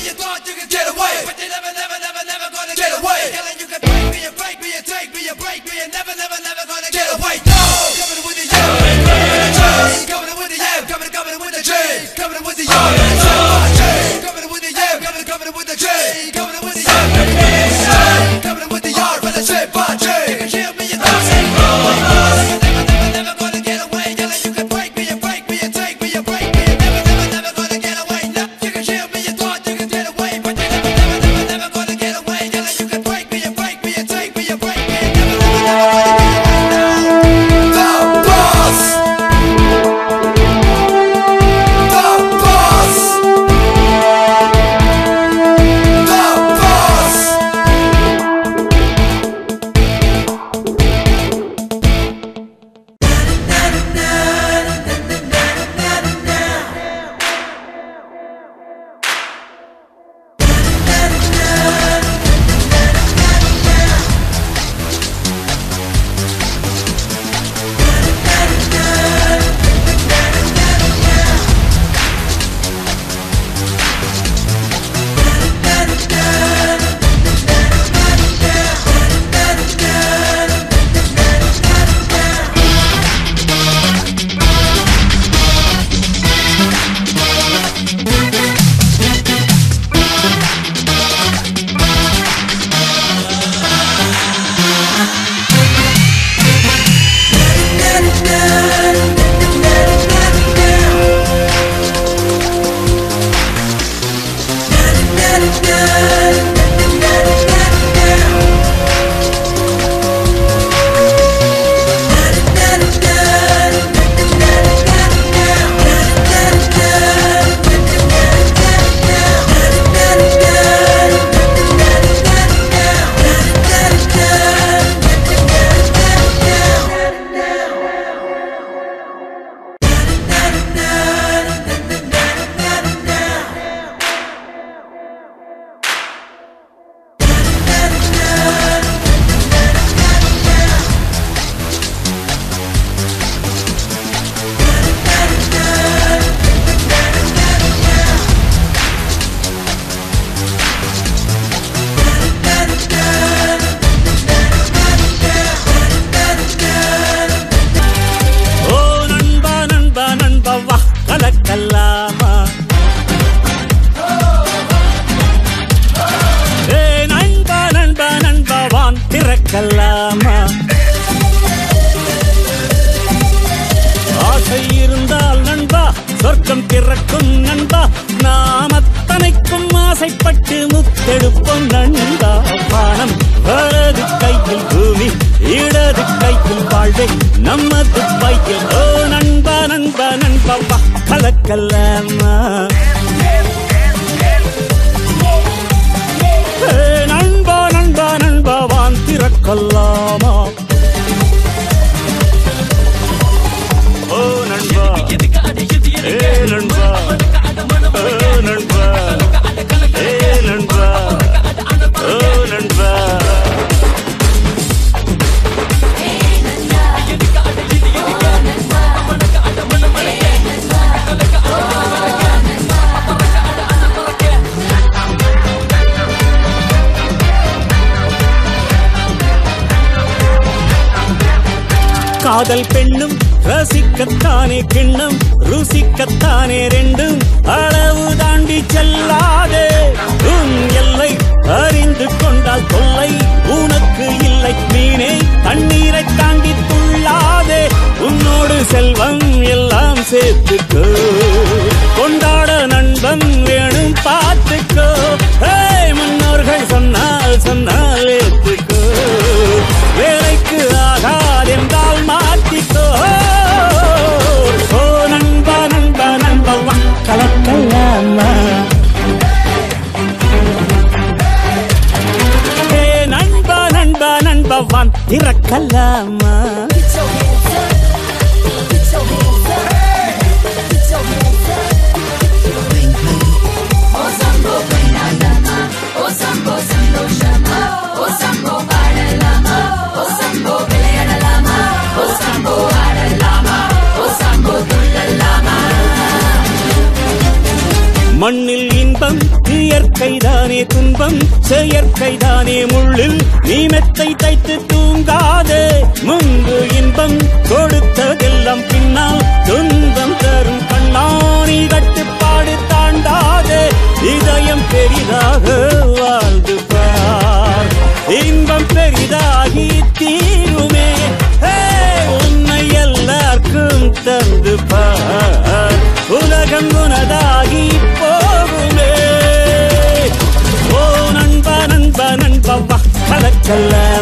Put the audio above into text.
you thought you could get away, but you never, never, never, never gonna get away. Yelling you can break me and break me and take me and break me and never, never, never gonna get away. No, coming with the yam, coming with the yam, coming, coming with the J, coming with the yam, coming with the yam, coming, coming with the J, coming with the yam, coming with the yard, but I say, but J, you can hear me, you thought you never, never, never gonna get away. Yelling you can break me and break me and take me and break me and never, never, never gonna get away. No, you can hear me, you thought you could get away, but you never, never, never, never gonna get away. Yelling you can break me and break me and take me and break me and never, never, never gonna get away. The boss. The boss. The boss. ஓ நண்பா நண்பா நண்பா வா கலக்கல்லாமா ஏ நண்பா நண்பா நண்பா வான் திறக்கல்லாமா ஆசை இருந்தால் நண்பா சொர்க்கம் திறக்கும் நண்பா நாம் அத்தனைக்கும் ஆசைப்பட்டு முத்தெடுப்போம் நண்பா பானம் வலது கையில் பூமி இடது கையில் வாழ்வை நமது பையில் ஓ நண்பா நண்பா நண்பா வா கலக்கல்லாமா ஏ, நண்பா நண்பா நண்பா வான் திறக்கல்லாமா ஓ நண்பா ஏ நண்பா ஓ நண்பா ஏ நண்பா ஓ நண்பா காதல் பெண்ணும் ரசிக்கத்தானே கிண்ணம் ருசிக்கத்தானே ரெண்டும் அளவு தாண்டி செல்லாதே உன் எல்லை அறிந்து கொண்டால் தொல்லை உனக்கு இல்லை மீனே தண்ணீரை தாண்டி துள்ளாதே உன்னோடு செல்வம் எல்லாம் சேர்த்துக்கோ கொண்டாட நண்பன் வேணும் பார்த்துக்கோ ஏய், முன்னோர்கள் சொன்னால் சொன்னால் ஏத்துக்கோ வேலைக்கு ஆகாதென்றால் மாற்றிக்கோ ஓ நண்பா நண்பா நண்பா வா, கலக்கலாமா ஏ நண்பா நண்பா நண்பா வான் திறக்கலாமா மண்ணில் இன்பம் இன்பம் இயற்கைதானே துன்பம் செயற்கைதானே முள்ளில் நீ மெத்தை தைத்து தூங்காதே முன்பு இன்பம் கொடுத்ததெல்லாம் பின்னால் துன்பம் தரும் கண்ணாணி கட்டுப்பாடு தாண்டாதே இதயம் பெரிதாக வாழ்ந்து பார் இன்பம் பெரிதாகி தீருமே ஹே, உன்னை எல்லாருக்கும் தந்து பார் உலகம் உனதாகி போகுமே ஓ நண்பா நண்பா நண்பா வா கலக்கல்ல